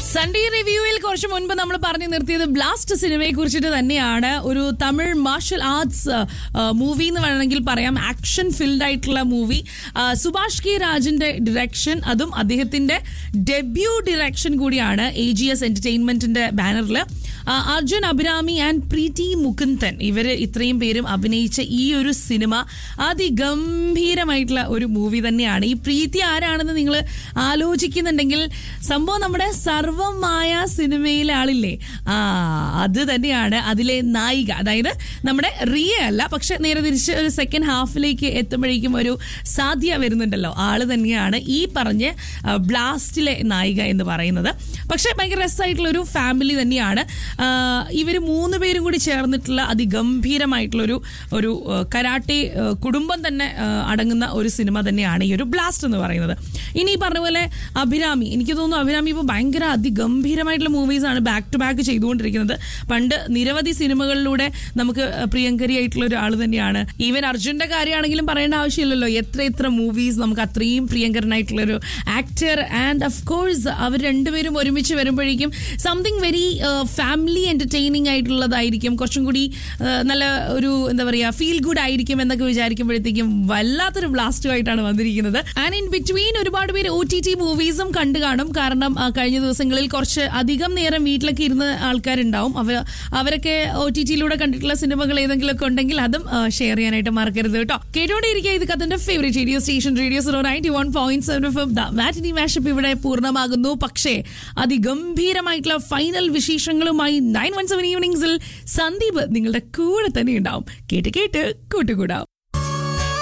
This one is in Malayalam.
സൺഡേ റിവ്യൂവിൽ കുറച്ച് മുൻപ് നമ്മൾ പറഞ്ഞു നിർത്തിയത് ബ്ലാസ്റ്റ് സിനിമയെ കുറിച്ചിട്ട് തന്നെയാണ് ഒരു തമിഴ് മാർഷൽ ആർട്സ് മൂവി എന്ന് വേണമെങ്കിൽ പറയാം ആക്ഷൻ ഫിൽഡ് ആയിട്ടുള്ള മൂവി സുഭാഷ് കെ രാജിന്റെ ഡിറക്ഷൻ അതും അദ്ദേഹത്തിന്റെ ഡെബ്യൂ ഡിറക്ഷൻ കൂടിയാണ് എ ജി എസ് എന്റർടൈൻമെന്റിന്റെ ബാനറിൽ അർജുൻ അഭിരാമി ആൻഡ് പ്രീതി മുകുന്ദൻ ഇവര് ഇത്രയും പേരും അഭിനയിച്ച ഈ ഒരു സിനിമ അതിഗംഭീരമായിട്ടുള്ള ഒരു മൂവി തന്നെയാണ് ഈ പ്രീതി ആരാണെന്ന് നിങ്ങൾ ആലോചിക്കുന്നുണ്ടെങ്കിൽ സംഭവം നമ്മുടെ സർവമായ സിനിമയിലെ ആളില്ലേ ആ അത് തന്നെയാണ് അതിലെ നായിക അതായത് നമ്മുടെ റിയ അല്ല പക്ഷെ നേരെ തിരിച്ച് ഒരു സെക്കൻഡ് ഹാഫിലേക്ക് എത്തുമ്പോഴേക്കും ഒരു സാധ്യ വരുന്നുണ്ടല്ലോ ആള് തന്നെയാണ് ഈ പറഞ്ഞ ആ, ബ്ലാസ്റ്റിലെ നായിക എന്ന് പറയുന്നത് പക്ഷെ ഭയങ്കര രസമായിട്ടുള്ള ഒരു ഫാമിലി തന്നെയാണ് ഇവർ മൂന്ന് പേരും കൂടി ചേർന്നിട്ടുള്ള അതിഗംഭീരമായിട്ടുള്ള ഒരു ഒരു ആ, കരാട്ടെ ആ, കുടുംബം തന്നെ ആ, അടങ്ങുന്ന ഒരു സിനിമ തന്നെയാണ് ഈ ഒരു ബ്ലാസ്റ്റ് എന്ന് പറയുന്നത് ഇനി ഈ പറഞ്ഞ പോലെ അഭിരാമി എനിക്ക് തോന്നുന്നു അഭിരാമി ഇപ്പോൾ ഭയങ്കര അതിഗംഭീരമായിട്ടുള്ള മൂവീസാണ് ബാക്ക് ടു ബാക്ക് ചെയ്തുകൊണ്ടിരിക്കുന്നത് പണ്ട് നിരവധി സിനിമകളിലൂടെ നമുക്ക് പ്രിയങ്കരി ആയിട്ടുള്ള ഒരാൾ തന്നെയാണ് ഈവൻ അർജുന്റെ കാര്യമാണെങ്കിലും പറയേണ്ട ആവശ്യമില്ലല്ലോ എത്ര എത്ര മൂവീസ് നമുക്ക് അത്രയും പ്രിയങ്കരനായിട്ടുള്ള ഒരു ആക്ടർ ആൻഡ് ഓഫ് കോഴ്സ് അവർ രണ്ടുപേരും ഒരുമിച്ച് വരുമ്പോഴേക്കും സംതിങ് വെരി ഫാമിലി എന്റർടൈനിങ് ആയിട്ടുള്ളതായിരിക്കും കുറച്ചും കൂടി ആ, നല്ല ഒരു എന്താ പറയുക ഫീൽ ഗുഡ് ആയിരിക്കും എന്നൊക്കെ വിചാരിക്കുമ്പോഴത്തേക്കും വല്ലാത്തൊരു ബ്ലാസ്റ്റുമായിട്ടാണ് വന്നിരിക്കുന്നത് ആൻഡ് ഇൻ ബിറ്റ്വീൻ ഒരുപാട് പേര് ഒ ടി ടി മൂവീസും കണ്ടു കാണും കാരണം ആ, കഴിഞ്ഞ ദിവസങ്ങളിൽ കുറച്ച് അധികം നേരം വീട്ടിലൊക്കെ ഇരുന്ന ആൾക്കാരുണ്ടാവും അവർ അവരൊക്കെ ഒ ടി ടിയിലൂടെ കണ്ടിട്ടുള്ള സിനിമകൾ ഏതെങ്കിലും ഒക്കെ ഉണ്ടെങ്കിൽ അതും ഷെയർ ചെയ്യാനായിട്ട് മറക്കരുത് കേട്ടോ കേട്ടോണ്ടിരിക്കുക ഇത് കത്തിന്റെ favourite radio station radio zero ninety one point seven F matinee mashup ഇവിടെ പൂർണ്ണമാകുന്നു പക്ഷേ അതിഗംഭീരമായിട്ടുള്ള ഫൈനൽ വിശേഷങ്ങളുമായി നയൻ വൺ സെവൻ ഈവനിങ്സിൽ സന്ദീപ് നിങ്ങളുടെ കൂടെ തന്നെ ഉണ്ടാവും കേട്ട് കേട്ട് കൂട്ടുകൂടാം